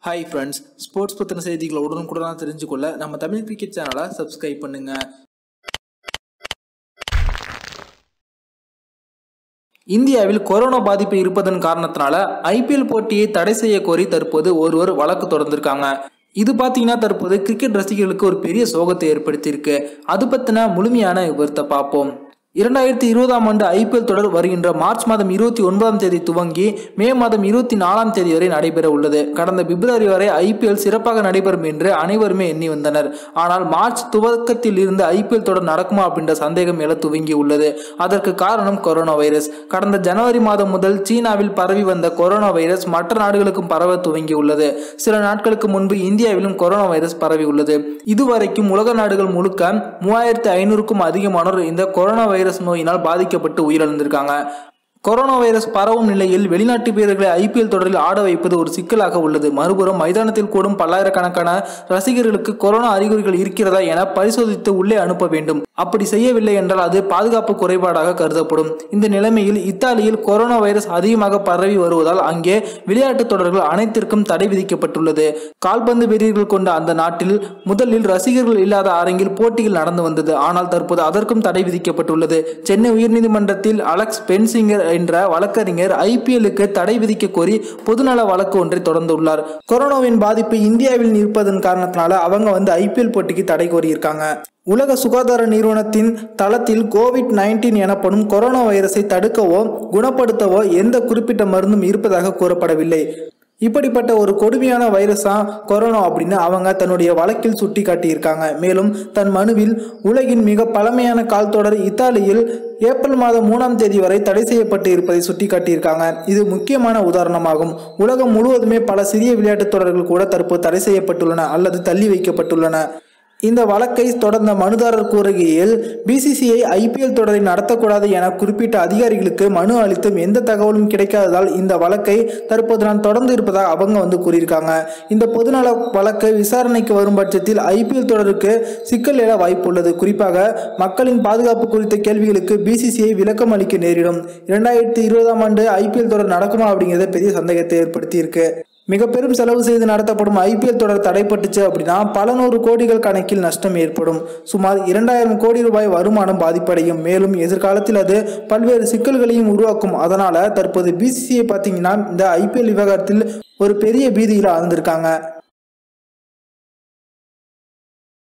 hi friends sports பற்றின செய்திகளை உடனுக்குடனாக தெரிஞ்சுக்கொள்ள நம்ம தமிழ் கிரிக்கெட் சேனலை சப்ஸ்கிரைப் பண்ணுங்க இந்தியாவில் கொரோனா பாதிப்பு இருப்பதன் காரணத்தினால ஐபிஎல் போட்டியை தடை செய்ய கோரி தற்போது ஒருவர் வழக்கு தொடர்ந்திருக்காங்க இது பார்த்தீங்கன்னா தற்போது கிரிக்கெட் ரசிகர்களுக்கு ஒரு பெரிய சோகத்தை ஏற்படுத்தியிருக்கு அது பற்றின முழுமையான விவரத்தை பார்ப்போம் இரண்டாயிரத்தி இருபதாம் ஆண்டு ஐபிஎல் தொடர் வருகின்ற மார்ச் மாதம் இருபத்தி ஒன்பதாம் தேதி துவங்கி மே மாதம் இருபத்தி நாலாம் தேதி வரை நடைபெற உள்ளது கடந்த பிப்ரவரி வரை ஐபிஎல் சிறப்பாக நடைபெறும் என்று அனைவருமே எண்ணி வந்தனர் ஆனால் மார்ச் துவக்கத்தில் இருந்து ஐபிஎல் தொடர் நடக்குமா அப்படின்ற சந்தேகம் எழ துவங்கி உள்ளது அதற்கு காரணம் கொரோனா வைரஸ் கடந்த ஜனவரி மாதம் முதல் சீனாவில் பரவி வந்த கொரோனா வைரஸ் மற்ற நாடுகளுக்கும் பரவ துவங்கி உள்ளது சில நாட்களுக்கு முன்பு இந்தியாவிலும் கொரோனா வைரஸ் பரவி உள்ளது இதுவரைக்கும் உலக நாடுகள் முழுக்க மூவாயிரத்தி ஐநூறுக்கும் அதிகமானோர் இந்த கொரோனா வைரஸ் நோயினால் பாதிக்கப்பட்டு உயிரிழந்திருக்காங்க கொரோனா வைரஸ் பரவும் நிலையில் வெளிநாட்டு வீரர்களை ஐபிஎல் தொடரில் ஆட வைப்பது ஒரு சிக்கலாக உள்ளது மறுபுறம் மைதானத்தில் கூடும் பல்லாயிரக்கணக்கான ரசிகர்களுக்கு கொரோனா அறிகுறிகள் இருக்கிறதா என பரிசோதித்து உள்ளே அனுப்ப வேண்டும் அப்படி செய்யவில்லை என்றால் அது பாதுகாப்பு குறைபாடாக கருதப்படும் இந்த நிலைமையில் இத்தாலியில் கொரோனா வைரஸ் அதிகமாக பரவி வருவதால் அங்கே விளையாட்டு தொடர்கள் அனைத்திற்கும் தடை விதிக்கப்பட்டுள்ளது கால்பந்து வீரர்கள் கொண்ட அந்த நாட்டில் முதலில் ரசிகர்கள் இல்லாத அரங்கில் போட்டிகள் நடந்து வந்தது ஆனால் தற்போது அதற்கும் தடை விதிக்கப்பட்டுள்ளது சென்னை உயர்நீதிமன்றத்தில் அலெக்ஸ் பென்சிங்கர் என்ற வழக்கறிஞர் ஐபிஎல்லுக்கு தடை விதிக்க கோரி பொதுநல வழக்கு ஒன்றை தொடர்ந்துள்ளார் கொரோனாவின் பாதிப்பு இந்தியாவில் நிற்பதன் காரணத்தினால அவங்க வந்து ஐபிஎல் போட்டிக்கு தடை கோரியிருக்காங்க உலக சுகாதார நிறுவனத்தின் தளத்தில் கோவிட் நைன்டீன் எனப்படும் கொரோனா வைரஸை தடுக்கவோ குணப்படுத்தவோ எந்த குறிப்பிட்ட மருந்தும் இருப்பதாக கூறப்படவில்லை இப்படிப்பட்ட ஒரு கொடுமையான வைரஸா கொரோனா அப்படின்னு அவங்க தன்னுடைய வழக்கில் சுட்டி காட்டியிருக்காங்க மேலும் தன் மனுவில் உலகின் மிக பழமையான கால் தொடர் இத்தாலியில் ஏப்ரல் மாதம் மூணாம் தேதி வரை தடை செய்யப்பட்டு இருப்பதை சுட்டி காட்டியிருக்காங்க இது முக்கியமான உதாரணமாகும் உலகம் முழுவதுமே பல சிறிய விளையாட்டுத் தொடர்கள் கூட தற்போது தடை செய்யப்பட்டுள்ளன அல்லது தள்ளி வைக்கப்பட்டுள்ளன இந்த வழக்கை தொடர்ந்த மனுதாரர் கூறுகையில் பிசிசிஐ ஐபிஎல் தொடரை நடத்தக்கூடாது என குறிப்பிட்ட அதிகாரிகளுக்கு மனு அளித்தும் எந்த தகவலும் கிடைக்காததால் இந்த வழக்கை தற்போது நான் தொடர்ந்து இருப்பதாக அவங்க வந்து கூறியிருக்காங்க இந்த பொதுநல வழக்கு விசாரணைக்கு வரும் பட்சத்தில் ஐபிஎல் தொடருக்கு சிக்கல் எழ வாய்ப்புள்ளது குறிப்பாக மக்களின் பாதுகாப்பு குறித்த கேள்விகளுக்கு பிசிசிஐ விளக்கம் அளிக்க நேரிடும் இரண்டாயிரத்தி இருபதாம் ஆண்டு ஐபிஎல் தொடர் நடக்குமா அப்படிங்கிறத பெரிய சந்தேகத்தை ஏற்படுத்தியிருக்கு மிக பெரும் செலவு செய்து நடத்தப்படும் ஐபிஎல் தொடர் தடைப்பட்டுச்சு அப்படின்னா பல நூறு கோடிகள் கணக்கில் நஷ்டம் ஏற்படும் சுமார் இரண்டாயிரம் கோடி ரூபாய் வருமானம் பாதிப்படையும் மேலும் எதிர்காலத்தில் அது பல்வேறு சிக்கல்களையும் உருவாக்கும் அதனால தற்போது பிசிசிஐ பார்த்தீங்கன்னா இந்த ஐபிஎல் விவகாரத்தில் ஒரு பெரிய பீதியில் ஆழ்ந்திருக்காங்க